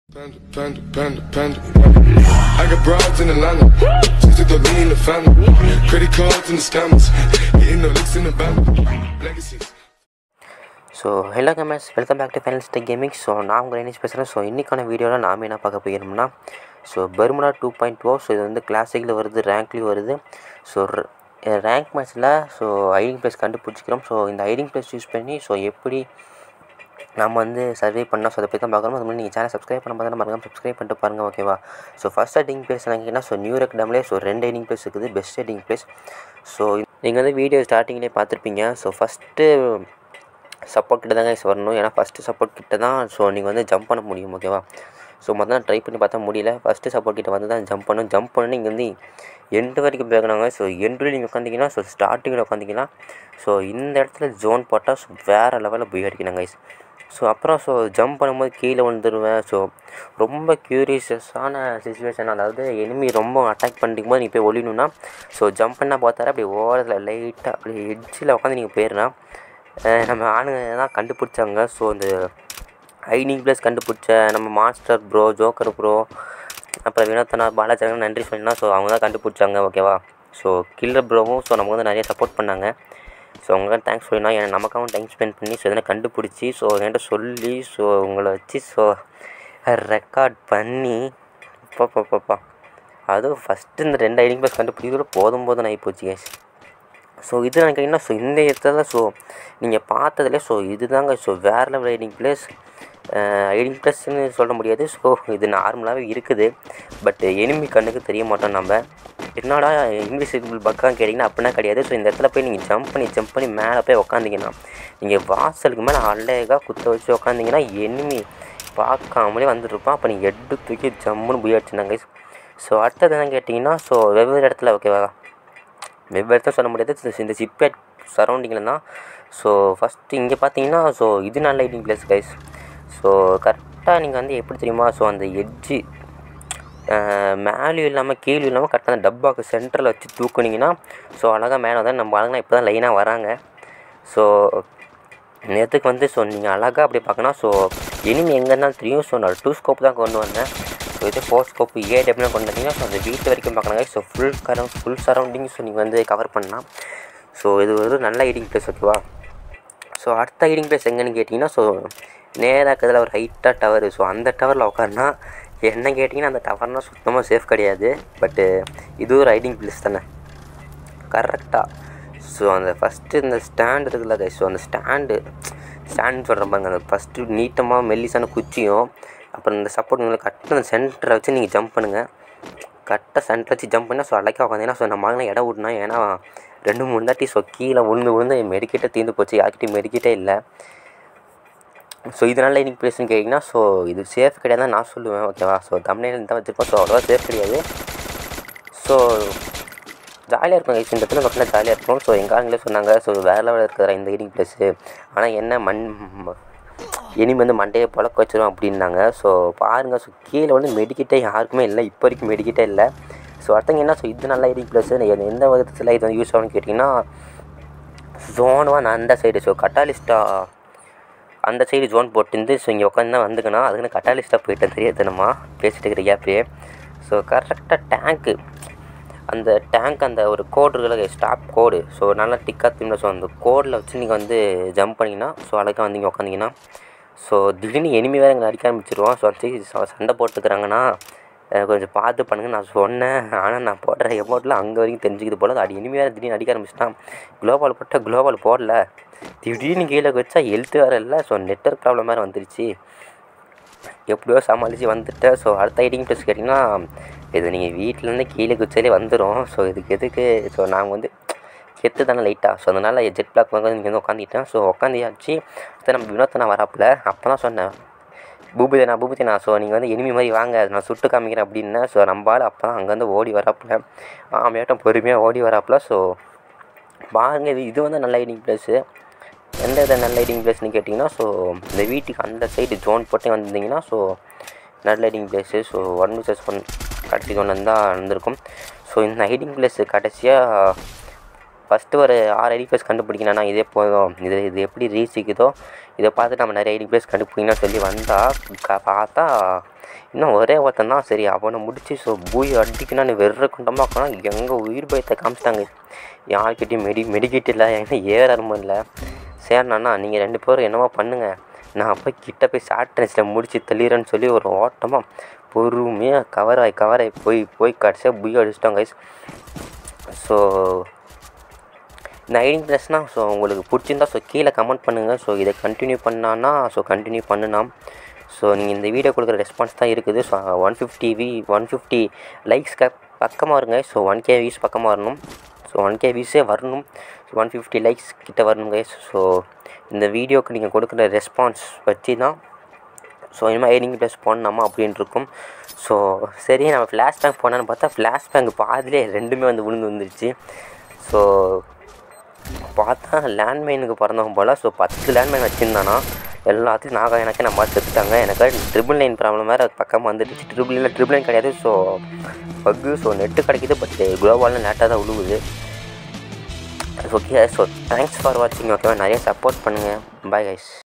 Panda, panda, panda, panda. I got broads in Atlanta. Just to me in the family. Credit cards and the scammers. Getting no licks in the band. Legacies. So hello gamers welcome back to final stay gaming so நான் உங்கள் என்ன பேசுகிறேன் so இன்றைக்கான வீடியோவில் நாம் என்ன பார்க்க போயிருந்தோம்னா so Bermuda two point O so இது வந்து கிளாசிக்கில் வருது ரேங்க்லேயும் வருது ஸோ ரேங்க் மேட்ச்சில் ஸோ ஐடிங் ப்ளேஸ் கண்டுபிடிச்சிக்கிறோம் ஸோ இந்த ஐடிங் ப்ளேஸ் யூஸ் பண்ணி ஸோ எப்படி நம்ம வந்து சர்வே பண்ணால் ஸோ அதை பற்றி தான் பார்க்கணும் அது மாதிரி நீங்கள் சேனல் சப்ஸ்கிரைப் பண்ண பார்த்தா மறக்காம சப்ஸ்கிரைப் பண்ணிட்டு பாருங்கள் ஓகேவா ஸோ ஃபஸ்ட் ஐடிங் பிளேஸ் என்னங்கன்னா ஸோ நியூ ரெக் டேம்லேயே ஸோ ரெண்டு ஐடிங் பிளேஸ் இருக்குது பெஸ்ட் ஐடிங் பிளேஸ் ஸோ நீங்கள் வந்து வீடியோ ஸ்டார்டிங்லேயே பார்த்துருப்பீங்க ஸோ ஃபஸ்ட்டு சப்போர்ட் கிட்ட தாங்க வரணும் ஏன்னா ஃபஸ்ட்டு சப்போர்ட் கிட்ட தான் ஸோ நீங்கள் வந்து ஜம்ப் பண்ண முடியும் ஓகேவா ஸோ மொத்தம் ட்ரை பண்ணி பார்த்தா முடியல ஃபஸ்ட்டு சப்போர்ட் கிட்ட வந்து தான் ஜம்ப் பண்ணணும் ஜம்ப் பண்ணி இங்கே வந்து எண்டு வரைக்கும் போகணாங்க ஸோ எண்டில் நீங்கள் உட்காந்திங்கன்னா ஸோ ஸ்டார்டிங்கில் உட்காந்திங்கன்னா ஸோ இந்த இடத்துல ஜோன் போட்டால் ஸோ வேறு லெவலில் போய் அடிக்கணும் கைஸ் ஸோ அப்புறம் ஸோ ஜம்ப் பண்ணும்போது கீழே வந்துடுவேன் ஸோ ரொம்ப க்யூரியஸான சுச்சுவேஷன் அதாவது எனிமி ரொம்ப அட்டாக் பண்ணிக்கும் போது நீங்கள் போய் ஒளியணுன்னா ஸோ ஜம்ப் பண்ணால் பார்த்தாரு அப்படி ஓரத்தில் லைட்டாக அப்படி எட்ஜில் உட்காந்து நீங்கள் போயிடலாம் அஹ் நம்ம ஆளுங்க தான் கண்டுபிடிச்சாங்க ஸோ இந்த ஐடிங் ப்ளஸ் கண்டுபிடிச்ச நம்ம மாஸ்டர் ப்ரோ ஜோக்கர் ப்ரோ அப்புறம் வினோத்தனா பாலாஜி நன்றி சொன்னா ஸோ அவங்க தான் கண்டுபிடிச்சாங்க ஓகேவா ஸோ கில்லர் ப்ரோவும் ஸோ நமக்கு வந்து நிறைய சப்போர்ட் பண்ணாங்க ஸோ அவங்களுக்கு தேங்க்ஸ் சொல்லணும் ஏன்னா நமக்காகவும் டைம் ஸ்பெண்ட் பண்ணி ஸோ இதனை கண்டுபிடிச்சி ஸோ என்கிட்ட சொல்லி ஸோ உங்களை வச்சு ஸோ ரெக்கார்ட் பண்ணி பாப்பா அதுவும் ஃபஸ்ட்டு இந்த ரெண்டு ஐடிங் ப்ளஸ் கண்டுபிடிக்கிறத போதும் போதும் ஆகி போச்சு கேஸ் ஸோ இது எனக்கு என்ன ஸோ இந்த இடத்துல ஸோ நீங்கள் பார்த்ததுல ஸோ இதுதாங்க ஸோ வேறு லெவல் ஐடிங் பிளேஸ் ஐடிங் ப்ளஸ்ன்னு சொல்ல முடியாது ஸோ இது நார்மலாகவே இருக்குது பட் எனிமி கண்ணுக்கு தெரிய மாட்டோம் நம்ம என்னடா இன்விசிபிள் பக்காக கேட்டிங்கன்னா அப்படின்னா கிடையாது ஸோ இந்த இடத்துல போய் நீங்கள் ஜம்ப் பண்ணி ஜம்ப் பண்ணி மேலே போய் உக்காந்திங்கன்னா நீங்கள் வாசலுக்கு மேலே அழகாக குத்த வச்சு உக்காந்திங்கன்னா எனிமி பார்க்காமலே வந்துட்டுருப்பான் அப்போ நீங்கள் எட்டு தூக்கி ஜம்முன்னு போய் அடிச்சுனாங்க ஸோ அடுத்தது என்ன கேட்டிங்கன்னா ஸோ வெவ்வேறு இடத்துல ஓகேவா வெவ்வேறு சொல்ல முடியாது ஸோ இந்த சிப்பேட் சரௌண்டிங்கில் தான் ஸோ ஃபஸ்ட்டு இங்கே பார்த்தீங்கன்னா ஸோ இது நல்ல ஐடிங் பிளேஸ் கைஸ் ஸோ கரெக்டாக நீங்கள் வந்து எப்படி தெரியுமா ஸோ அந்த எட்ஜு மேலேயும் இல்லாமல் கீழே இல்லாமல் கரெக்டாக அந்த டப்பாக்கு சென்டரில் வச்சு தூக்குனீங்கன்னா ஸோ அழகாக மேலே வந்து நம்ம ஆளுங்க இப்போ தான் லைனாக வராங்க ஸோ நேற்றுக்கு வந்து ஸோ நீங்கள் அழகாக அப்படி பார்க்கணும் ஸோ இனிமே எங்கே இருந்தாலும் தெரியும் ஸோ நான் டூ ஸ்கோப் தான் கொண்டு வந்தேன் ஸோ இது ஃபோர் ஸ்கோப் ஏ டெப்லாம் கொண்டு வந்தீங்கன்னா ஸோ அந்த வீட்டு வரைக்கும் பார்க்கணும் ஸோ ஃபுல் கரம் ஃபுல் சரௌண்டிங் ஸோ நீங்கள் வந்து கவர் பண்ணலாம் ஸோ இது ஒரு நல்ல ஐடிங் பிளேஸ் ஓகேவா ஸோ அடுத்த ஐடிங் பிளேஸ் எங்கன்னு கேட்டிங்கன்னா ஸோ நேராக இருக்கிறதுல ஒரு ஹைட்டாக டவர் ஸோ அந்த டவரில் உட்காருனா என்ன கேட்டிங்கன்னா அந்த டவர்னால் சுத்தமாக சேஃப் கிடையாது பட்டு இது ஒரு ஐடிங் பிளேஸ் தானே கரெக்டாக ஸோ அந்த ஃபஸ்ட்டு இந்த ஸ்டாண்ட் இருக்குல்ல guys, ஸோ அந்த ஸ்டாண்டு ஸ்டாண்ட் சொல்கிற பாருங்க அந்த ஃபஸ்ட்டு நீட்டமாக மெல்லிசான குச்சியும் அப்புறம் இந்த சப்போர்ட் உங்களுக்கு கரெக்டாக அந்த சென்டரை வச்சு நீங்கள் ஜம்ப் பண்ணுங்கள் கரெக்டாக சென்டர் வச்சு ஜம்ப் பண்ணால் ஸோ அழைக்க உட்காந்தீங்கன்னா ஸோ நம்ம வாங்கின இடம் விடணும் ஏன்னா ரெண்டு மூணு தாட்டி ஸோ கீழே விழுந்து விழுந்து மெடிக்கிட்டே தீர்ந்து போச்சு யார்கிட்டையும் மெடிக்கிட்டே இல்லை ஸோ இதனால் இன்னைக்கு பிளேஸ்னு கேட்டிங்கன்னா ஸோ இது சேஃப் கிடையாது நான் சொல்லுவேன் ஓகேவா ஸோ தமிழ்நாடு தான் வச்சுருப்போம் ஸோ அவ்வளோவா சேஃப் கிடையாது ஸோ ஜாலியாக இருக்கும் guys. இந்த இடத்துல பார்த்தீங்கன்னா ஜாலியாக இருக்கும் ஸோ எங்கள் ஆளுங்களே சொன்னாங்க ஸோ வேறு லெவலில் இருக்கிற இந்த ஈடிங் பிளேஸு ஆனால் என்ன மண் இனிமே வந்து மண்டையை புழக்க வச்சிரும் அப்படின்னாங்க ஸோ பாருங்கள் ஸோ கீழே வந்து மெடிக்கிட்டே யாருக்குமே இல்லை இப்போ வரைக்கும் மெடிக்கிட்டே இல்லை ஸோ அடுத்தவங்க என்ன ஸோ இது நல்ல ஈடிங் பிளேஸு எந்த விதத்தில் இது வந்து யூஸ் ஆகும்னு கேட்டிங்கன்னா ஜோன் ஒன் அந்த சைடு ஸோ கட்டாலிஸ்டா அந்த சைடு ஜோன் போட்டுருந்து ஸோ இங்கே உட்காந்து தான் வந்துக்கணும் அதுக்குன்னு கட்டாலிஸ்ட்டாக போயிட்டேன் தெரியாதுனமா பேசிட்டு இருக்கிற கேப்லேயே ஸோ கரெக்டாக டேங்க்கு அந்த டேங்க் அந்த ஒரு கோடு இருக்குல்ல ஸ்டாப் கோடு ஸோ நல்லா டிக்காக திரும்ப ஸோ அந்த கோடில் வச்சு நீங்கள் வந்து ஜம்ப் பண்ணிங்கன்னா ஸோ அழகாக வந்து இங்கே உட்காந்திங்கன்னா ஸோ திடீர்னு எனிமி வேறு எங்களை அடிக்க ஆரம்பிச்சிருவோம் ஸோ அந்த ச- சண்டை போட்டுக்கிறாங்கன்னா அஹ் கொஞ்சம் பார்த்து பண்ணுங்க நான் சொன்னேன் ஆனால் நான் போடுற எமௌண்ட்டில் அங்கே வரைக்கும் தெரிஞ்சுக்கிது போல் அது எனிமி வேறு திடீர்னு அடிக்க ஆரம்பிச்சிட்டான் குளோபால் போட்டால் குளோபால் போடல திடீர்னு கீழே வச்சா ஹெல்த் வேறு இல்லை ஸோ நெட்ஒர்க் ப்ராப்ளம் வேறு வந்துருச்சு எப்படியோ சமாளித்து வந்துட்டேன் ஸோ அடுத்த ஐடிங் ப்ளஸ் கேட்டிங்கன்னா இது நீங்கள் வீட்டிலேருந்து கீழே குச்சாலே வந்துடும் ஸோ இதுக்கு எதுக்கு ஸோ நாங்கள் வந்து கெத்து தானே லைட்டாக ஸோ அதனால் ஜெட் பிளாக் வந்து இங்கே வந்து உட்காந்துட்டேன் ஸோ உட்காந்தியாச்சு அடுத்து நம்ம வினோத்தனா வராப்புல அப்போ தான் சொன்னேன் பூபதினா பூபதினா ஸோ நீங்கள் வந்து எனிமி மாதிரி வாங்க நான் சுட்டு காமிக்கிறேன் அப்படின்னேன் ஸோ நம்பால் அப்போ தான் அங்கேருந்து ஓடி வராப்புல ஆமையாட்டம் பொறுமையாக ஓடி வராப்புல ஸோ பாருங்க இது இது வந்து நல்ல ஐடிங் பிளேஸு எந்த வித நல்ல ஐடிங் பிளேஸ்னு கேட்டிங்கன்னா ஸோ இந்த வீட்டுக்கு அந்த சைடு ஜோன் போட்டே வந்திருந்தீங்கன்னா ஸோ நல்ல hiding place so one versus one கடைசி ஒன்று தான் இருந்திருக்கும் ஸோ இந்த ஐடிங் பிளேஸ் கடைசியாக ஃபஸ்ட்டு ஒரு ஆறு ஐடி ப்ளஸ் கண்டுபிடிக்கணும்னா இதே போதும் இது இது எப்படி ரீச்சிக்குதோ இதை பார்த்து நம்ம நிறைய ஐடி ப்ளஸ் கண்டுபிடிக்கணும்னு சொல்லி வந்தால் க- பார்த்தா இன்னும் ஒரே ஒருத்தன் தான் சரி அவனை முடிச்சு ஸோ பூய் அடிக்கணும்னு வெறுற குண்டமாக இருக்கணும் எங்கள் உயிர் பயத்தை காமிச்சிட்டாங்க யார்கிட்டையும் மெடி மெடிக்கிட் இல்லை என்ன ஏறமும் இல்லை சரிண்ணா நீங்கள் ரெண்டு பேரும் என்னமோ பண்ணுங்கள் நான் போய் கிட்ட போய் ஷார்ட் டென்ஸில் முடிச்சு தள்ளிடுறேன்னு சொல்லி ஒரு ஓட்டமாக பொறுமையாக கவர் ஆகி கவர் ஆகி போய் போய் கடைசியாக புய் அடிச்சிட்டோம் கைஸ் ஸோ இந்த ஐடிங் ப்ளஸ்னால் ஸோ உங்களுக்கு பிடிச்சிருந்தா ஸோ கீழே கமெண்ட் பண்ணுங்கள் ஸோ இதை கண்டினியூ பண்ணான்னா ஸோ கண்டினியூ பண்ணலாம் ஸோ நீங்கள் இந்த வீடியோ கொடுக்குற ரெஸ்பான்ஸ் தான் இருக்குது so one fifty we one fifty லைக்ஸ்க்கு பக்கமாக இருங்க ஸோ ஒன் கே வியூஸ் பக்கமாக வரணும் ஸோ ஒன் கே வியூஸே வரணும் ஸோ ஒன் ஃபிஃப்டி லைக்ஸ் கிட்ட வரணும் கைஸ் ஸோ இந்த வீடியோக்கு நீங்கள் கொடுக்குற ரெஸ்பான்ஸ் வச்சு தான் ஸோ இனிமேல் ஐடிங் ப்ளஸ் போடணுமா அப்படின்னு இருக்கும் ஸோ சரி நம்ம ஃப்ளாஷ் பேங்க் போனான்னு பார்த்தா ஃப்ளாஷ் பேங்க் பாதிலே ரெண்டுமே வந்து விழுந்து வந்துருச்சு ஸோ பார்த்தா லேண்ட்மைனுக்கு பிறந்தவங்க போல் ஸோ பத்து லேண்ட்மைன் வச்சுருந்தானா எல்லாத்தையும் நாக எனக்கு நம்ம செத்துட்டாங்க எனக்கு ட்ரிபிள் லைன் ப்ராப்ளம் வேறு பக்கமாக வந்துடுச்சு ட்ரிபிள் இல்லை ட்ரிபிள் லைன் கிடையாது ஸோ பக்கு ஸோ நெட்டு கிடைக்குது பட் குளோபாலில் லேட்டாக தான் விழுவுது ஓகே ஸோ தேங்க்ஸ் ஃபார் வாட்சிங் ஓகேவா நிறைய சப்போர்ட் பண்ணுங்கள் பாய் கைஸ்